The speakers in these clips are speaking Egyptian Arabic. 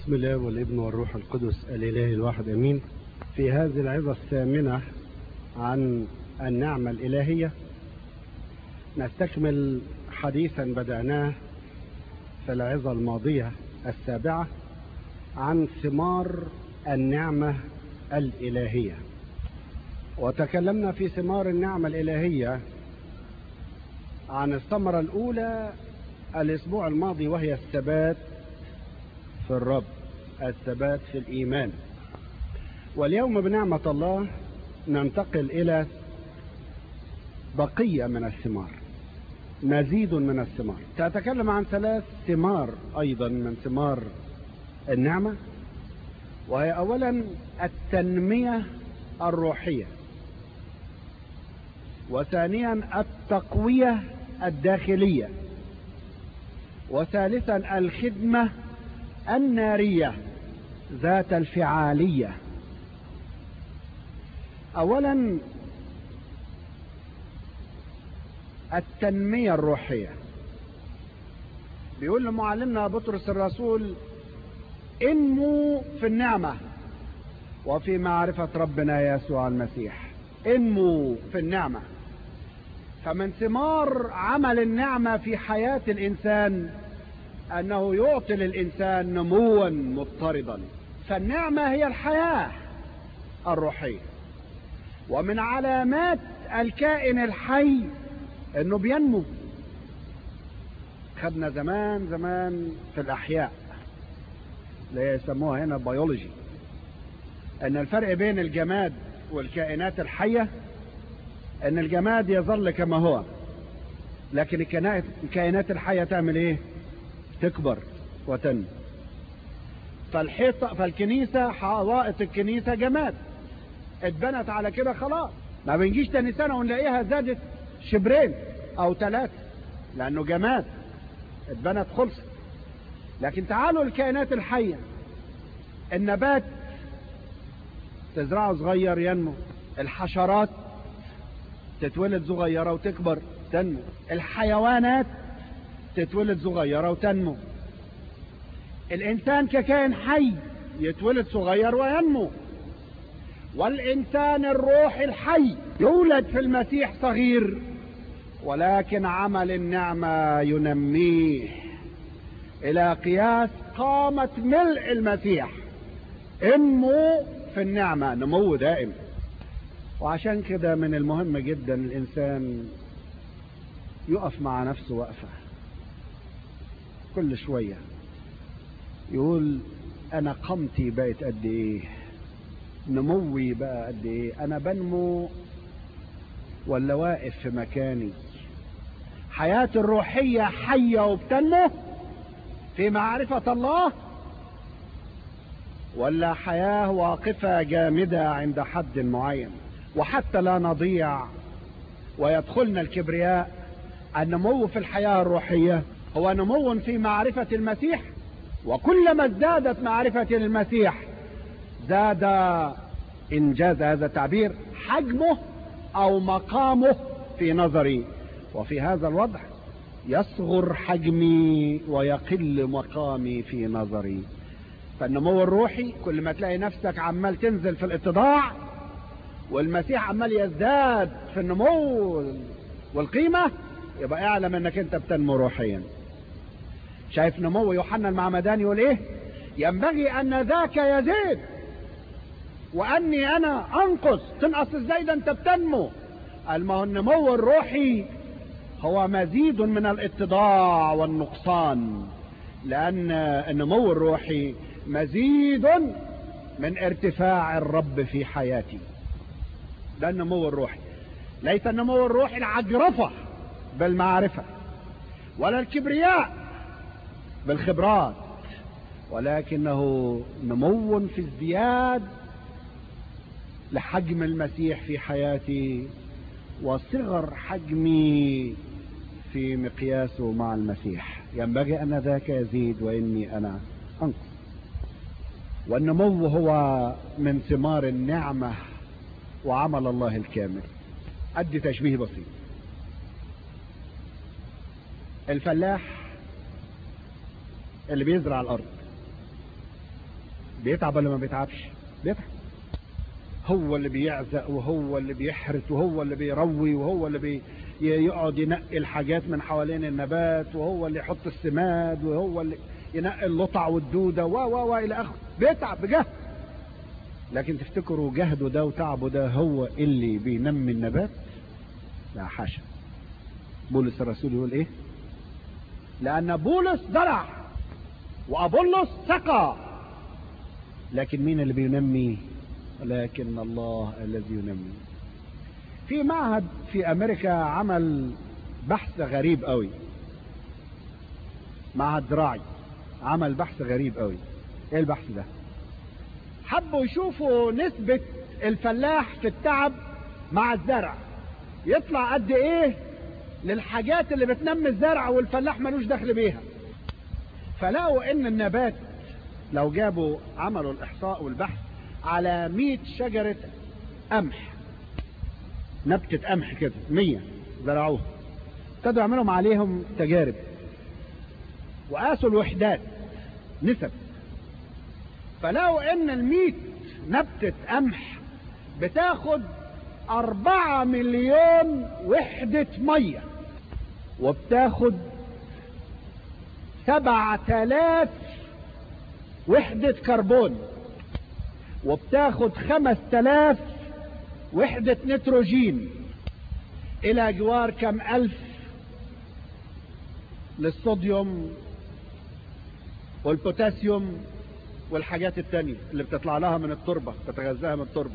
بسم الله والابن والروح القدس الإله الواحد أمين في هذه العظة الثامنة عن النعمة الإلهية نستكمل حديثا بدأناه في العظة الماضية السابعة عن ثمار النعمة الإلهية وتكلمنا في ثمار النعمة الإلهية عن الثمرة الأولى الأسبوع الماضي وهي الثبات في الرب الثبات في الإيمان واليوم بنعمة الله ننتقل إلى بقية من الثمار مزيد من الثمار تتكلم عن ثلاث ثمار أيضا من ثمار النعمة وهي أولا التنمية الروحية وثانيا التقوية الداخلية وثالثا الخدمة النارية ذات الفعالية أولا التنمية الروحية بيقول لمعلمنا بطرس الرسول انمو في النعمة وفي معرفة ربنا يسوع المسيح انمو في النعمة فمن ثمار عمل النعمة في حياة الإنسان أنه يعطي للإنسان نموا مضطردا فالنعمة هي الحياة الروحية ومن علامات الكائن الحي أنه بينمو خدنا زمان زمان في الأحياء اللي يسموها هنا بيولوجي أن الفرق بين الجماد والكائنات الحية أن الجماد يظل كما هو لكن الكائنات الحية تعمل إيه؟ تكبر وتنمو فالحيطة فالكنيسة حوائط الكنيسة جماد اتبنت على كده خلاص ما بنجيش تاني سنة ونلاقيها زادت شبرين او ثلاثة لانه جماد اتبنت خلصت لكن تعالوا الكائنات الحية النبات تزرعه صغير ينمو الحشرات تتولد صغيرة وتكبر تنمو الحيوانات تتولد صغيرة وتنمو الإنسان ككائن حي يتولد صغير وينمو والإنسان الروح الحي يولد في المسيح صغير ولكن عمل النعمة ينميه إلى قياس قامة ملء المسيح انمو في النعمة نمو دائم وعشان كده من المهم جدا الإنسان يقف مع نفسه وقفه كل شوية يقول أنا قمتي بقت قد إيه نموي بقى قد إيه أنا بنمو ولا واقف في مكاني حياتي الروحية حية وبتنمو في معرفة الله ولا حياة واقفة جامدة عند حد معين وحتى لا نضيع ويدخلنا الكبرياء النمو في الحياة الروحية هو نمو في معرفة المسيح وكلما ازدادت معرفة المسيح زاد إنجاز هذا التعبير حجمه أو مقامه في نظري وفي هذا الوضع يصغر حجمي ويقل مقامي في نظري فالنمو الروحي كل ما تلاقي نفسك عمال تنزل في الاتضاع والمسيح عمال يزداد في النمو والقيمة يبقى اعلم انك انت بتنمو روحيا شايف نمو يوحنا المعمداني يقول ايه ينبغي ان ذاك يزيد واني انا انقص تنقص ازاي ده انت بتنمو قال ما هو النمو الروحي هو مزيد من الاتضاع والنقصان لان النمو الروحي مزيد من ارتفاع الرب في حياتي ده النمو الروحي ليس النمو الروحي العجرفة بالمعرفة ولا الكبرياء بالخبرات ولكنه نمو في ازدياد لحجم المسيح في حياتي وصغر حجمي في مقياسه مع المسيح ينبغي أن ذاك يزيد وإني أنا أنقص والنمو هو من ثمار النعمة وعمل الله الكامل أدي تشبيه بسيط الفلاح اللي بيزرع الارض بيتعب ولا ما بيتعبش بيتعب هو اللي بيعزق وهو اللي بيحرث وهو اللي بيروي وهو اللي بي يقعد ينقي الحاجات من حوالين النبات وهو اللي يحط السماد وهو اللي ينقي اللطع والدودة و و و إلى آخره بيتعب بجهد لكن تفتكروا جهده ده وتعبه ده هو اللي بينمي النبات لا حاشا بولس الرسول يقول ايه لأن بولس زرع وأبولس سقى لكن مين اللي بينمي لكن الله الذي ينمي في معهد في امريكا عمل بحث غريب قوي معهد زراعي عمل بحث غريب قوي ايه البحث ده حبوا يشوفوا نسبة الفلاح في التعب مع الزرع يطلع قد ايه للحاجات اللي بتنمي الزرع والفلاح ملوش دخل بيها فلقوا ان النبات لو جابوا عملوا الاحصاء والبحث على 100 شجرة قمح نبتة قمح كده 100 زرعوها ابتدوا يعملوا عليهم تجارب وقاسوا الوحدات نسب فلقوا ان ال نبتة قمح بتاخد أربعة مليون وحدة مية وبتاخد سبعة آلاف وحدة كربون وبتاخد خمس تلاف وحدة نيتروجين الى جوار كم الف للصوديوم والبوتاسيوم والحاجات التانية اللي بتطلع لها من التربة تتغذاها من التربة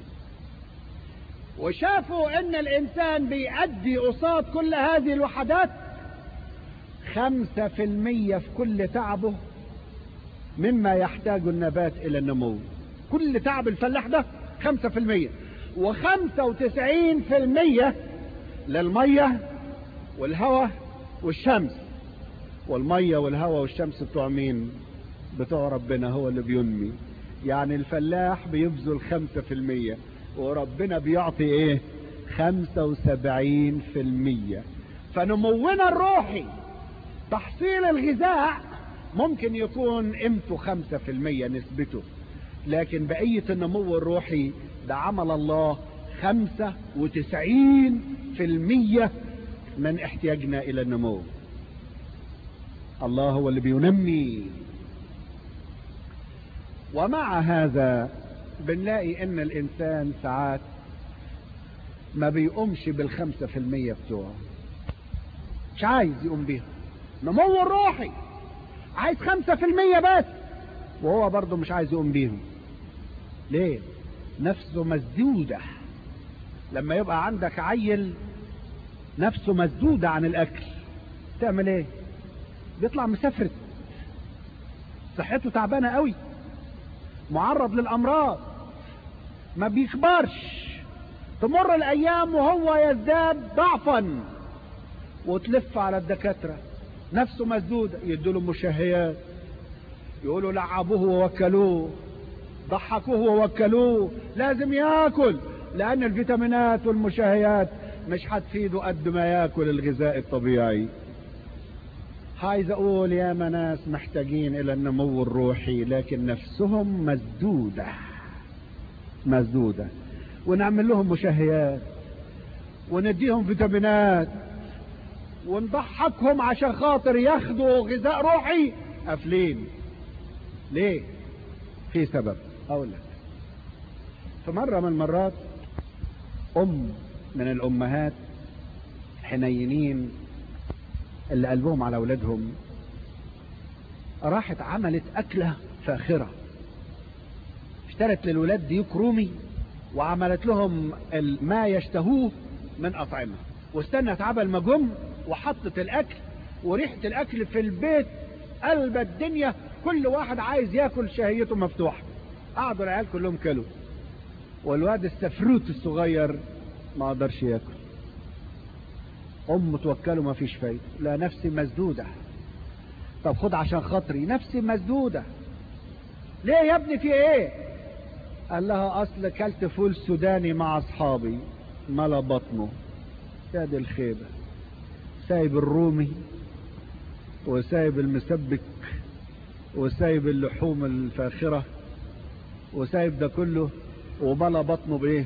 وشافوا ان الانسان بيأدي قصاد كل هذه الوحدات خمسة في المية في كل تعبه مما يحتاج النبات الى النمو كل تعب الفلاح ده خمسة في المية وخمسة وتسعين في المية للمية والهواء والشمس والمية والهواء والشمس بتوع مين بتوع ربنا هو اللي بينمي يعني الفلاح بيبذل خمسة في المية وربنا بيعطي ايه خمسة وسبعين في المية فنمونا الروحي تحصيل الغذاء ممكن يكون قيمته خمسة في المية نسبته لكن بقية النمو الروحي ده عمل الله خمسة وتسعين في المية من احتياجنا الى النمو الله هو اللي بينمي ومع هذا بنلاقي ان الانسان ساعات ما بيقومش بالخمسة في المية بتوعه مش عايز يقوم بيها نمو الروحي عايز خمسة في المية بس وهو برضه مش عايز يقوم بيهم ليه نفسه مسدودة لما يبقى عندك عيل نفسه مسدودة عن الاكل تعمل ايه بيطلع مسافرت صحته تعبانة قوي معرض للامراض ما بيكبرش تمر الايام وهو يزداد ضعفا وتلف على الدكاترة نفسه مسدودة يدوا مشهيات يقولوا لعبوه ووكلوه ضحكوه ووكلوه لازم ياكل لان الفيتامينات والمشهيات مش هتفيده قد ما ياكل الغذاء الطبيعي عايز اقول يا ناس محتاجين الى النمو الروحي لكن نفسهم مسدودة مسدودة ونعمل لهم مشهيات ونديهم فيتامينات ونضحكهم عشان خاطر ياخدوا غذاء روحي قافلين ليه في سبب اقول لك في مرة من المرات ام من الامهات حنينين اللي قلبهم على اولادهم راحت عملت اكلة فاخرة اشترت للولاد ديوك رومي وعملت لهم ما يشتهوه من اطعمة واستنت عبل ما جم وحطت الاكل وريحة الاكل في البيت قلب الدنيا كل واحد عايز ياكل شهيته مفتوحة قعدوا العيال كلهم كلوا والواد السفروت الصغير ما قدرش ياكل ام توكله ما فيش فايده لا نفسي مسدوده طب خد عشان خاطري نفسي مسدوده ليه يا ابني في ايه قال لها اصل كلت فول سوداني مع اصحابي ملا بطنه يا دي الخيبه سايب الرومي وسايب المسبك وسايب اللحوم الفاخره وسايب ده كله وبلا بطنه بايه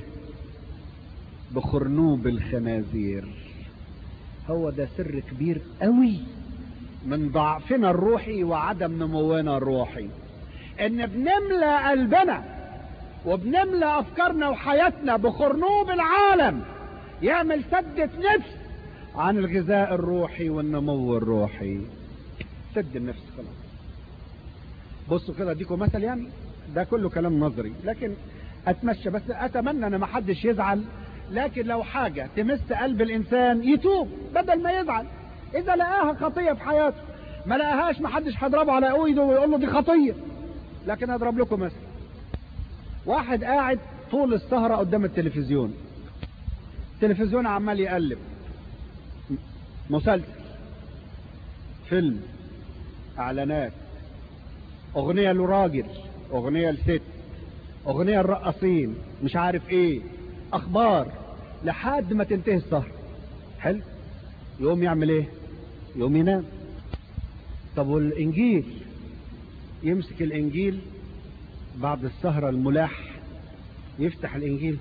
بخرنوب الخنازير هو ده سر كبير قوي من ضعفنا الروحي وعدم نمونا الروحي ان بنملى قلبنا وبنملى افكارنا وحياتنا بخرنوب العالم يعمل سدة نفس عن الغذاء الروحي والنمو الروحي سد النفس خلاص بصوا كده اديكم مثل يعني ده كله كلام نظري لكن اتمشى بس اتمنى ان ما حدش يزعل لكن لو حاجة تمس قلب الانسان يتوب بدل ما يزعل اذا لقاها خطية في حياته ما لقاهاش ما حدش هيضربه على ايده ويقول له دي خطية لكن اضرب لكم مثل واحد قاعد طول السهرة قدام التلفزيون التلفزيون عمال يقلب مسلسل فيلم اعلانات اغنية لراجل اغنية لست اغنية الرقصين مش عارف ايه اخبار لحد ما تنتهي السهرة حلو يقوم يعمل ايه يقوم ينام طب والانجيل يمسك الانجيل بعد السهرة الملاح يفتح الانجيل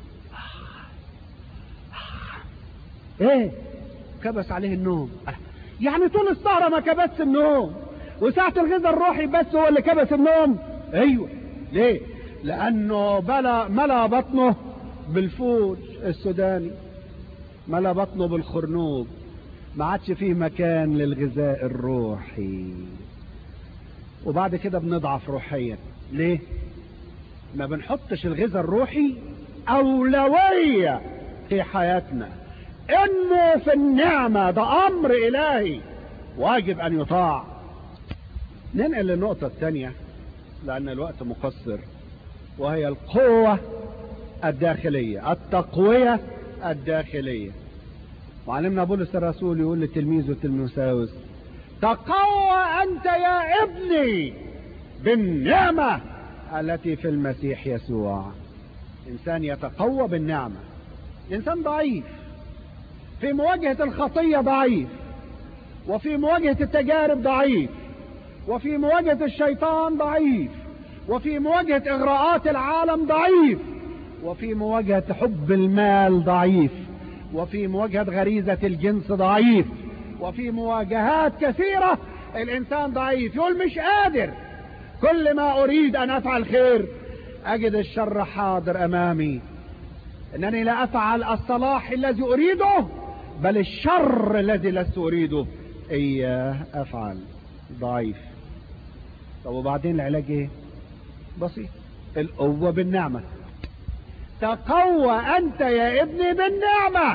ايه كبس عليه النوم يعني طول السهرة ما كبس النوم وساعة الغذاء الروحي بس هو اللي كبس النوم ايوه ليه لانه بلا ملا بطنه بالفول السوداني ملا بطنه بالخرنوب ما عادش فيه مكان للغذاء الروحي وبعد كده بنضعف روحيا ليه ما بنحطش الغذاء الروحي اولوية في حياتنا انه في النعمة ده امر الهي واجب ان يطاع ننقل للنقطة الثانية لان الوقت مقصر وهي القوة الداخلية التقوية الداخلية وعلمنا بولس الرسول يقول لتلميذه تلميساوس تقوى انت يا ابني بالنعمة التي في المسيح يسوع انسان يتقوى بالنعمة انسان ضعيف في مواجهة الخطية ضعيف وفي مواجهة التجارب ضعيف وفي مواجهة الشيطان ضعيف وفي مواجهة اغراءات العالم ضعيف وفي مواجهة حب المال ضعيف وفي مواجهة غريزة الجنس ضعيف وفي مواجهات كثيرة الانسان ضعيف يقول مش قادر كل ما اريد ان افعل خير اجد الشر حاضر امامي انني لا افعل الصلاح الذي اريده بل الشر الذي لست اريده اياه افعل ضعيف طب وبعدين العلاج ايه بسيط القوة بالنعمة تقوى انت يا ابني بالنعمة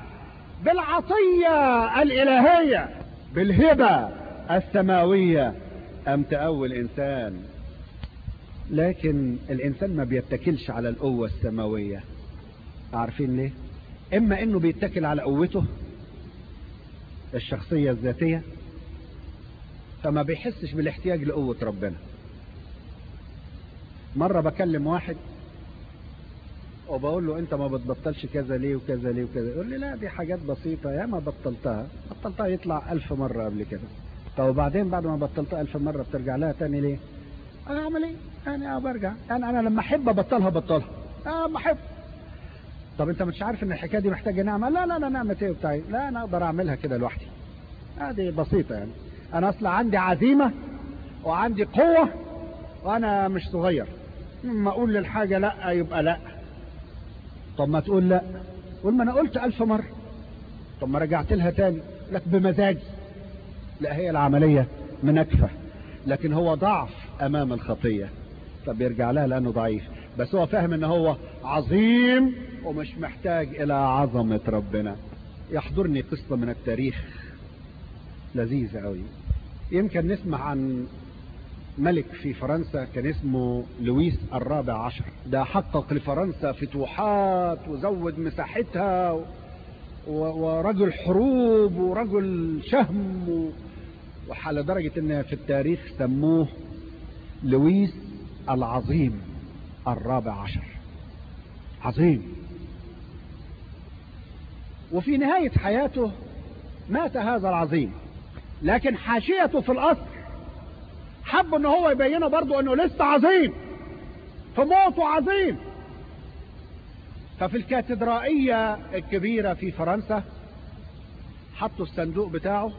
بالعطية الالهية بالهبة السماوية ام تقوي الانسان لكن الانسان ما بيتكلش على القوة السماوية عارفين ليه اما انه بيتكل على قوته الشخصية الذاتية فما بيحسش بالاحتياج لقوة ربنا مرة بكلم واحد وبقول له انت ما بتبطلش كذا ليه وكذا ليه وكذا يقول لي لا دي حاجات بسيطة يا ما بطلتها بطلتها يطلع الف مرة قبل كده طب وبعدين بعد ما بطلتها الف مرة بترجع لها تاني ليه انا اعمل ايه انا برجع انا انا لما احب ابطلها بطلها اه ما احب طب انت مش عارف ان الحكايه دي محتاجه نعمه لا لا لا نعمه ايه بتاعي لا انا اقدر اعملها كده لوحدي هذه بسيطه يعني انا اصلا عندي عزيمه وعندي قوه وانا مش صغير لما اقول للحاجه لا يبقى لا طب ما تقول لا قول ما انا قلت الف مره طب ما رجعت لها تاني لك بمزاجي لا هي العمليه منكفه لكن هو ضعف امام الخطيه فبيرجع لها لانه ضعيف بس هو فاهم ان هو عظيم ومش محتاج الى عظمة ربنا يحضرني قصة من التاريخ لذيذة قوي يمكن نسمع عن ملك في فرنسا كان اسمه لويس الرابع عشر ده حقق لفرنسا فتوحات وزود مساحتها ورجل حروب ورجل شهم وحال درجة ان في التاريخ سموه لويس العظيم الرابع عشر عظيم وفي نهاية حياته مات هذا العظيم لكن حاشيته في الأصل حب ان هو يبينه برضه انه لسه عظيم فموته عظيم ففي الكاتدرائية الكبيرة في فرنسا حطوا الصندوق بتاعه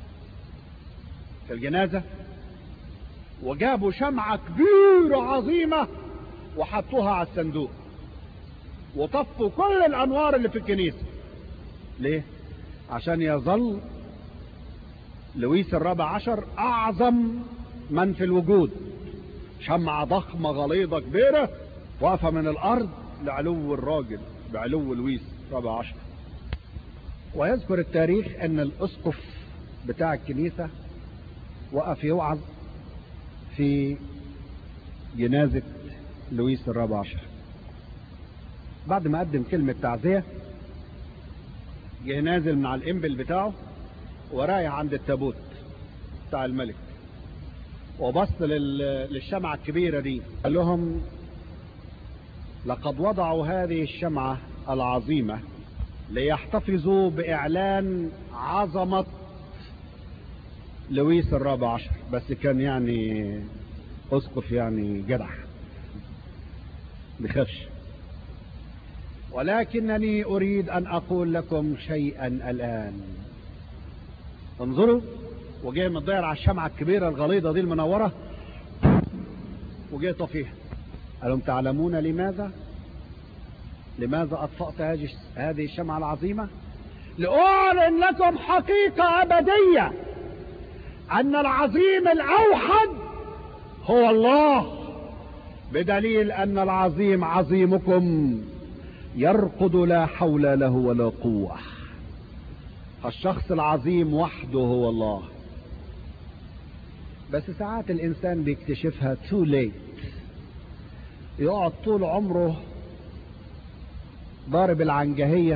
في الجنازة وجابوا شمعة كبيرة عظيمة وحطوها على الصندوق وطفوا كل الأنوار اللي في الكنيسة ليه؟ عشان يظل لويس الرابع عشر أعظم من في الوجود شمعة ضخمة غليظة كبيرة واقفة من الأرض لعلو الراجل بعلو لويس الرابع عشر ويذكر التاريخ أن الأسقف بتاع الكنيسة وقف يوعظ في جنازة لويس الرابع عشر بعد ما قدم كلمة تعزية جه نازل من على الإنبل بتاعه ورايح عند التابوت بتاع الملك وبص للشمعة الكبيرة دي قال لهم لقد وضعوا هذه الشمعة العظيمة ليحتفظوا بإعلان عظمة لويس الرابع عشر بس كان يعني أسقف يعني جدع بخافش ولكنني أريد أن أقول لكم شيئا الآن انظروا وجاي متضير على الشمعة الكبيرة الغليظة دي المنورة وجاي طفيها قالوا تعلمون لماذا لماذا أطفأت هذه الشمعة العظيمة لأعلن لكم حقيقة أبدية أن العظيم الأوحد هو الله بدليل أن العظيم عظيمكم يرقد لا حول له ولا قوة الشخص العظيم وحده هو الله بس ساعات الإنسان بيكتشفها too late يقعد طول عمره ضارب العنجهية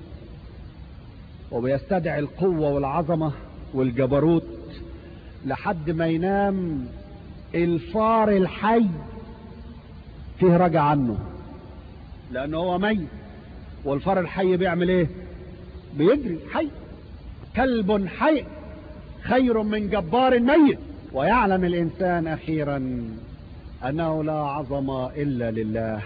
وبيستدعي القوة والعظمة والجبروت لحد ما ينام الفار الحي فيه رجع عنه لأنه هو ميت والفار الحي بيعمل ايه بيجري حي كلب حي خير من جبار ميت ويعلم الإنسان أخيرا أنه لا عظمة إلا لله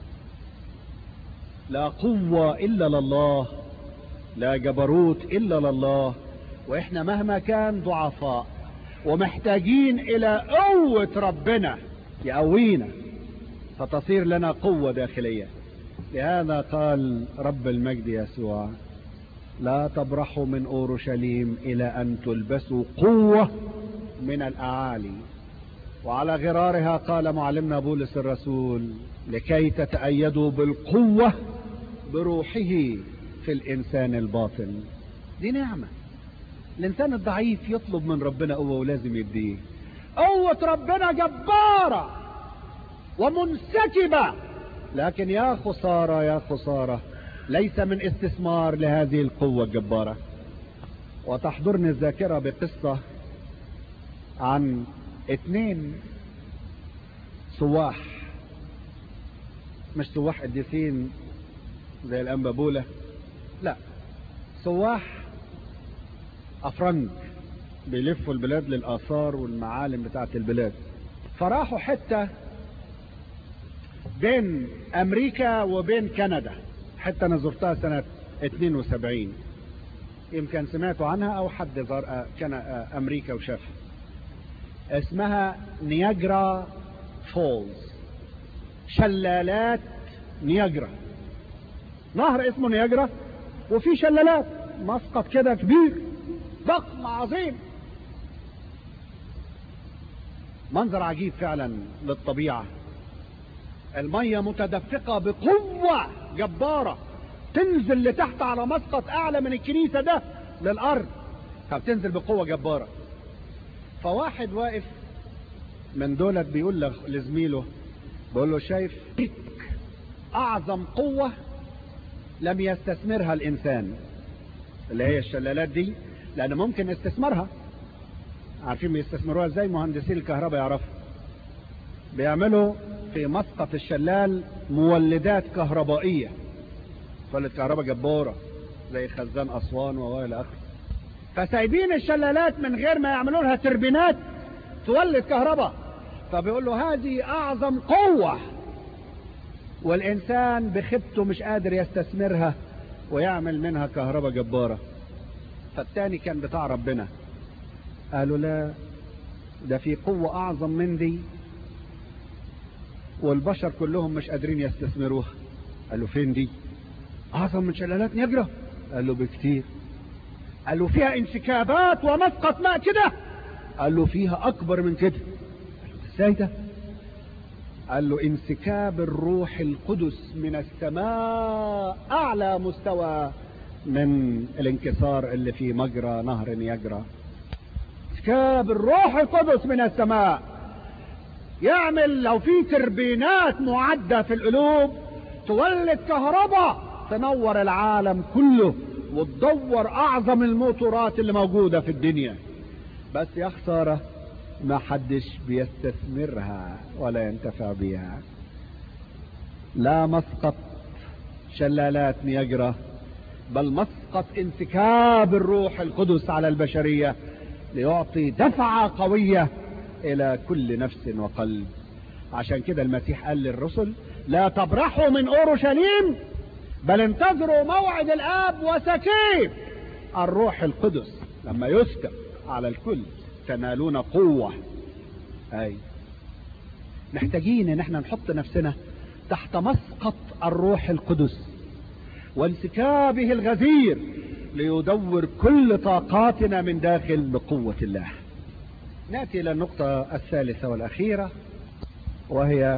لا قوة إلا لله لا جبروت إلا لله وإحنا مهما كان ضعفاء ومحتاجين إلى قوة ربنا يقوينا فتصير لنا قوة داخلية لهذا قال رب المجد يسوع لا تبرحوا من أورشليم إلى أن تلبسوا قوة من الأعالي وعلى غرارها قال معلمنا بولس الرسول لكي تتأيدوا بالقوة بروحه في الإنسان الباطن دي نعمة الإنسان الضعيف يطلب من ربنا قوة ولازم يديه قوة ربنا جبارة ومنسكبة لكن يا خسارة يا خسارة ليس من استثمار لهذه القوة الجبارة وتحضرني الذاكرة بقصة عن اثنين سواح مش سواح قديسين زي الأنبابولة لا سواح أفرنج بيلفوا البلاد للآثار والمعالم بتاعت البلاد فراحوا حتة بين أمريكا وبين كندا حتى أنا زرتها سنة 72 يمكن سمعتوا عنها أو حد زار كان أمريكا وشافها اسمها نياجرا فولز شلالات نياجرا نهر اسمه نياجرا وفي شلالات مسقط كده كبير ضخم عظيم منظر عجيب فعلا للطبيعة المية متدفقة بقوة جبارة تنزل لتحت على مسقط اعلى من الكنيسة ده للارض فبتنزل بقوة جبارة فواحد واقف من دولت بيقول لزميله بيقول له شايف اعظم قوة لم يستثمرها الانسان اللي هي الشلالات دي لان ممكن استثمارها عارفين بيستثمروها ازاي مهندسين الكهرباء يعرفوا بيعملوا في مسقط الشلال مولدات كهربائية تولد كهرباء جبارة زي خزان اسوان والى اخره فسايبين الشلالات من غير ما يعملوا لها تربينات تولد كهرباء فبيقول له هذه اعظم قوة والإنسان بخبته مش قادر يستثمرها ويعمل منها كهرباء جبارة فالتاني كان بتاع ربنا قالوا لا ده في قوة أعظم من دي والبشر كلهم مش قادرين يستثمروها قال له فين دي أعظم من شلالات نيجرا قال له بكتير قال له فيها انسكابات ومسقط ماء كده قال له فيها أكبر من كده قال له ازاي ده قال له انسكاب الروح القدس من السماء أعلى مستوى من الانكسار اللي في مجرى نهر نيجرا انسكاب الروح القدس من السماء يعمل لو في تربينات معدة في القلوب تولد كهرباء تنور العالم كله وتدور اعظم الموتورات اللي موجودة في الدنيا بس يا خسارة ما حدش بيستثمرها ولا ينتفع بها لا مسقط شلالات نيجرا بل مسقط انسكاب الروح القدس على البشرية ليعطي دفعة قوية الى كل نفس وقلب عشان كده المسيح قال للرسل لا تبرحوا من اورشليم بل انتظروا موعد الاب وسكيب الروح القدس لما يسكب على الكل تنالون قوة اي محتاجين ان احنا نحط نفسنا تحت مسقط الروح القدس وانسكابه الغزير ليدور كل طاقاتنا من داخل بقوة الله نأتي إلى النقطة الثالثة والأخيرة وهي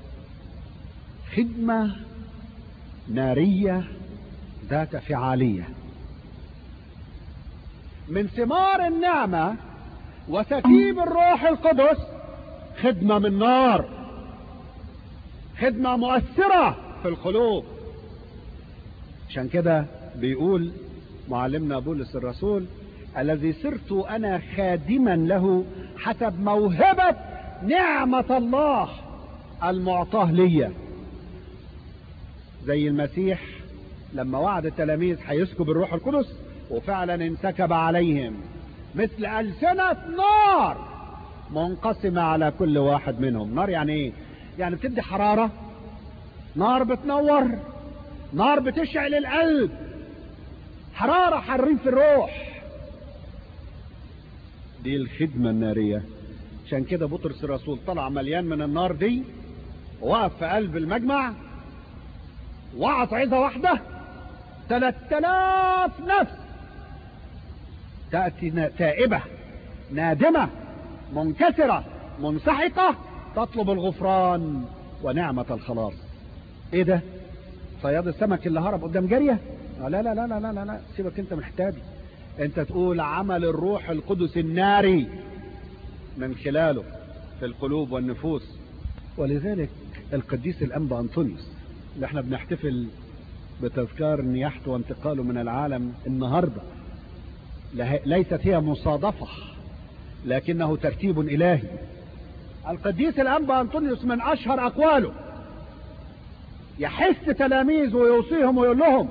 خدمة نارية ذات فعالية من ثمار النعمة وسكيب الروح القدس خدمة من نار خدمة مؤثرة في القلوب عشان كده بيقول معلمنا بولس الرسول الذي صرت انا خادما له حسب موهبة نعمة الله المعطاه لي زي المسيح لما وعد التلاميذ هيسكب الروح القدس وفعلا انسكب عليهم مثل ألسنة نار منقسمة على كل واحد منهم نار يعني ايه يعني بتدي حرارة نار بتنور نار بتشعل القلب حرارة حرين في الروح دي الخدمة النارية عشان كده بطرس الرسول طلع مليان من النار دي وقف في قلب المجمع وعظ عظة واحدة ثلاث آلاف نفس تأتي تائبة نادمة منكسرة منسحقة تطلب الغفران ونعمة الخلاص ايه ده صياد السمك اللي هرب قدام جارية آه لا لا لا لا لا لا سيبك انت من الحته دي انت تقول عمل الروح القدس الناري من خلاله في القلوب والنفوس ولذلك القديس الانبا انطونيوس اللي احنا بنحتفل بتذكار نياحته وانتقاله من العالم النهارده ليست هي مصادفه لكنه ترتيب الهي القديس الانبا انطونيوس من اشهر اقواله يحث تلاميذه ويوصيهم ويقول لهم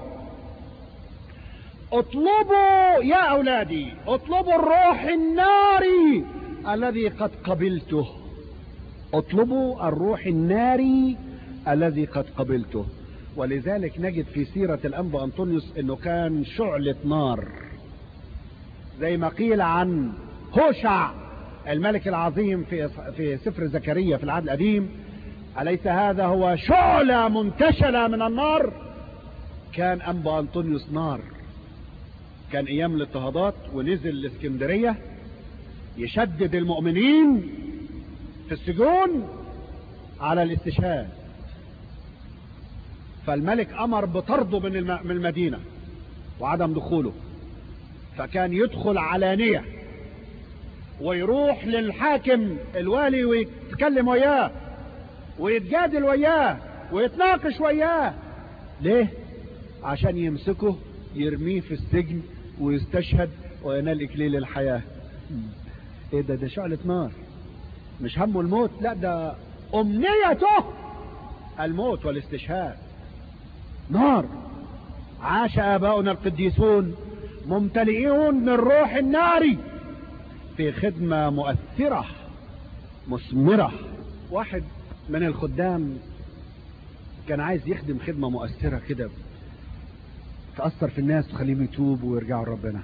اطلبوا يا اولادي اطلبوا الروح الناري الذي قد قبلته اطلبوا الروح الناري الذي قد قبلته ولذلك نجد في سيرة الانبا انطونيوس انه كان شعلة نار زي ما قيل عن هوشع الملك العظيم في في سفر زكريا في العهد القديم أليس هذا هو شعلة منتشلة من النار كان أنبا أنطونيوس نار كان أيام الاضطهادات ونزل الإسكندرية يشدد المؤمنين في السجون على الاستشهاد فالملك أمر بطرده من من المدينة وعدم دخوله فكان يدخل علانية ويروح للحاكم الوالي ويتكلم وياه ويتجادل وياه ويتناقش وياه ليه عشان يمسكه يرميه في السجن ويستشهد وينال اكليل الحياة ايه ده ده شعلة نار مش همه الموت لا ده امنيته الموت والاستشهاد نار عاش اباؤنا القديسون ممتلئون من روح النار في خدمة مؤثرة مثمرة واحد من الخدام كان عايز يخدم خدمة مؤثرة كده تأثر في الناس وتخليهم يتوبوا ويرجعوا لربنا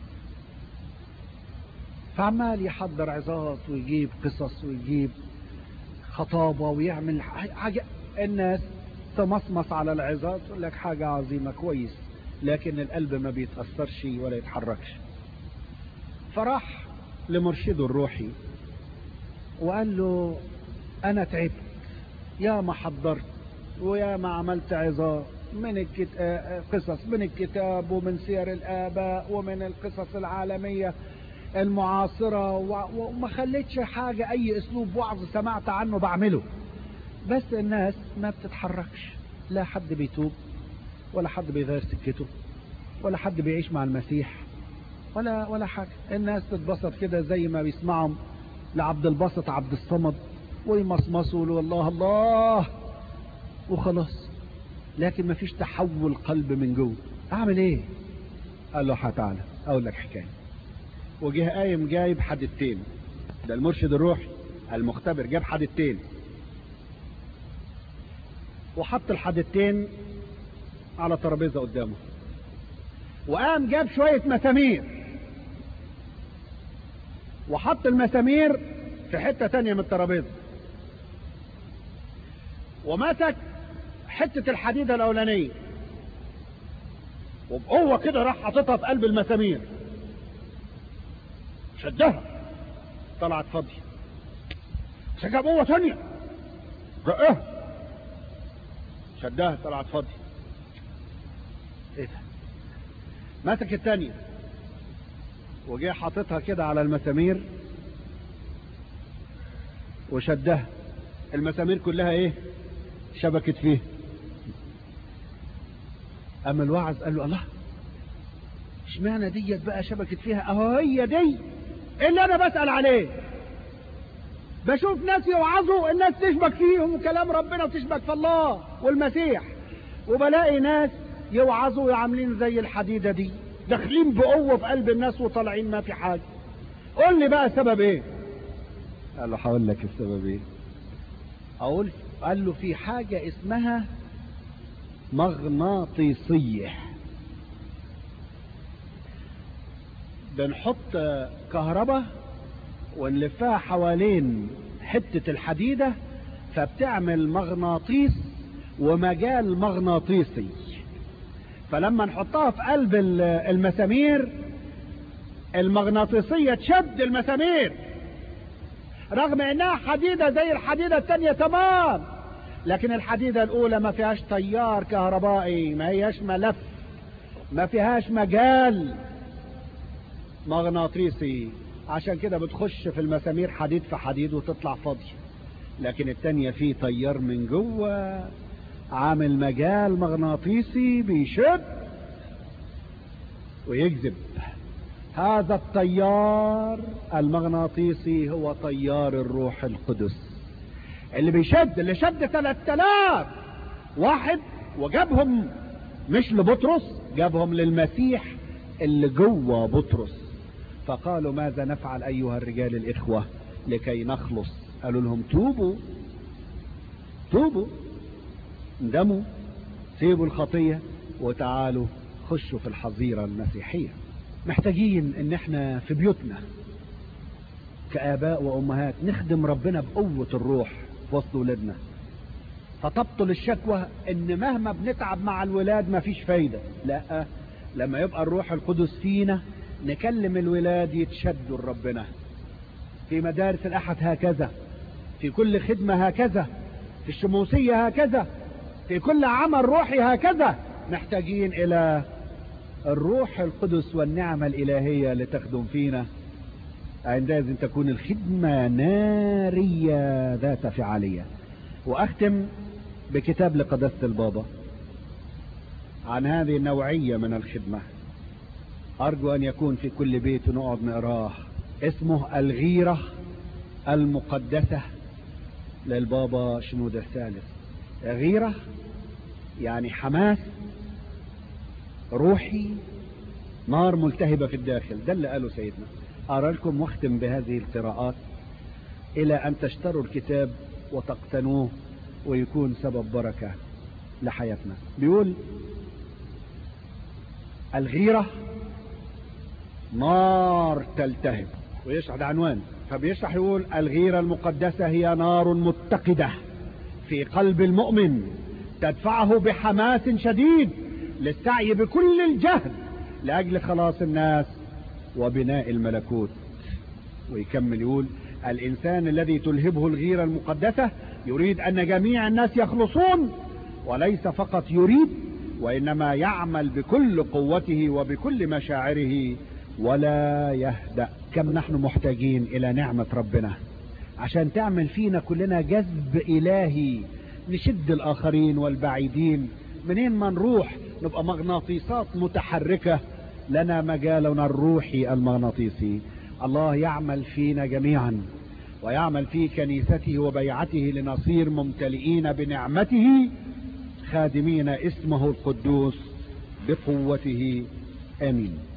فعمال يحضر عظات ويجيب قصص ويجيب خطابة ويعمل حاجة الناس تمصمص على العظات يقول لك حاجة عظيمة كويس لكن القلب ما بيتأثرش ولا يتحركش فراح لمرشده الروحي وقال له أنا تعبت يا ما حضرت ويا ما عملت عظات من الكتاب قصص من الكتاب ومن سير الآباء ومن القصص العالمية المعاصرة وما خليتش حاجة أي أسلوب وعظ سمعت عنه بعمله بس الناس ما بتتحركش لا حد بيتوب ولا حد بيغير سكته ولا حد بيعيش مع المسيح ولا ولا حاجة الناس تتبسط كده زي ما بيسمعهم لعبد الباسط عبد الصمد ويمصمصوا له الله الله وخلاص لكن ما فيش تحول قلب من جوه اعمل ايه قال له تعالى اقول لك حكايه وجه قايم جايب حدتين ده المرشد الروحي المختبر جاب حدتين وحط الحدتين على ترابيزه قدامه وقام جاب شويه مسامير وحط المسامير في حته تانية من الترابيزه ومسك حته الحديده الاولانيه وبقوه كده راح حاططها في قلب المسامير شدها طلعت فاضيه مسكها بقوه ثانيه رقها شدها طلعت فاضيه ايه ده مسك الثانيه وجه حاططها كده على المسامير وشدها المسامير كلها ايه شبكت فيه اما الواعظ قال له الله اشمعنى ديت بقى شبكت فيها اهو هي دي اللي انا بسأل عليه بشوف ناس يوعظوا الناس تشبك فيهم وكلام ربنا وتشبك في الله والمسيح وبلاقي ناس يوعظوا وعاملين زي الحديدة دي داخلين بقوة في قلب الناس وطالعين ما في حاجة قول لي بقى السبب ايه قال له هقول لك السبب ايه اقول قال له في حاجة اسمها مغناطيسية بنحط كهرباء ونلفها حوالين حتة الحديدة فبتعمل مغناطيس ومجال مغناطيسي فلما نحطها في قلب المسامير المغناطيسية تشد المسامير رغم انها حديدة زي الحديدة التانية تمام لكن الحديدة الاولى ما فيهاش تيار كهربائي ما هياش ملف ما فيهاش مجال مغناطيسي عشان كده بتخش في المسامير حديد في حديد وتطلع فاضية لكن التانية فيه تيار من جوه عامل مجال مغناطيسي بيشد ويجذب هذا التيار المغناطيسي هو تيار الروح القدس اللي بيشد اللي شد 3000 واحد وجابهم مش لبطرس جابهم للمسيح اللي جوه بطرس فقالوا ماذا نفعل ايها الرجال الاخوة لكي نخلص قالوا لهم توبوا توبوا اندموا سيبوا الخطية وتعالوا خشوا في الحظيرة المسيحية محتاجين ان احنا في بيوتنا كآباء وأمهات نخدم ربنا بقوة الروح في وسط ولادنا فتبطل الشكوى ان مهما بنتعب مع الولاد مفيش فايدة لا لما يبقى الروح القدس فينا نكلم الولاد يتشدوا لربنا في مدارس الأحد هكذا في كل خدمة هكذا في الشموسية هكذا في كل عمل روحي هكذا محتاجين إلى الروح القدس والنعمة الإلهية لتخدم فينا عندئذ تكون الخدمة نارية ذات فعالية وأختم بكتاب لقداسة البابا عن هذه النوعية من الخدمة أرجو أن يكون في كل بيت نقعد نقراه اسمه الغيرة المقدسة للبابا شنودة الثالث غيرة يعني حماس روحي نار ملتهبة في الداخل ده اللي قاله سيدنا أرى لكم واختم بهذه القراءات إلى أن تشتروا الكتاب وتقتنوه ويكون سبب بركة لحياتنا بيقول الغيرة نار تلتهب ويشرح ده عنوان فبيشرح يقول الغيرة المقدسة هي نار متقدة في قلب المؤمن تدفعه بحماس شديد للسعي بكل الجهد لأجل خلاص الناس وبناء الملكوت ويكمل يقول الإنسان الذي تلهبه الغيرة المقدسة يريد أن جميع الناس يخلصون وليس فقط يريد وإنما يعمل بكل قوته وبكل مشاعره ولا يهدأ كم نحن محتاجين إلى نعمة ربنا عشان تعمل فينا كلنا جذب إلهي نشد الآخرين والبعيدين منين ما نروح نبقى مغناطيسات متحركة لنا مجالنا الروحي المغناطيسي الله يعمل فينا جميعا ويعمل في كنيسته وبيعته لنصير ممتلئين بنعمته خادمين اسمه القدوس بقوته امين